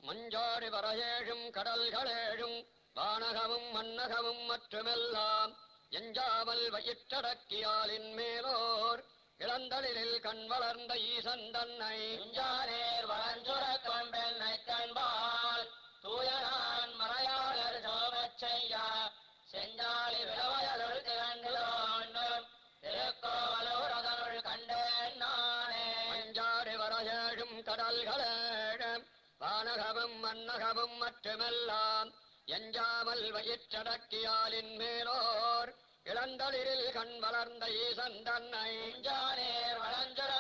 மஞ்சாடி வரையேழும் கடல்களேழும் வானகமும் மன்னகமும் மற்றுமெல்லாம் எஞ்சாமல் வயிற்றடக்கியாலின் மேலோர் இளந்தளிரில் கண் வளர்ந்த ஈசன் தன்னை துஞ்சானேர் வளஞ்சுரக்கும் பெண்ணை கண்பால் தூயனான் மறையாளர் சோமச் செய்யா செஞ்சாலி விளவயலுள் திரண்டு தோன்றும் திருக்கோவலூரதனுள் கண்டேன் நானே மஞ்சாடி வரையேழும் கடல்களேழும் வானகமும் மன்னகமும் மற்றுமெல்லாம் எஞ்சாமல் வயிற்றடக்கியாலின் மேலோர் இளந்தளிரில் கண் வளர்ந்த ஈசன் தன்னை துஞ்சானேர் வளஞ்சுர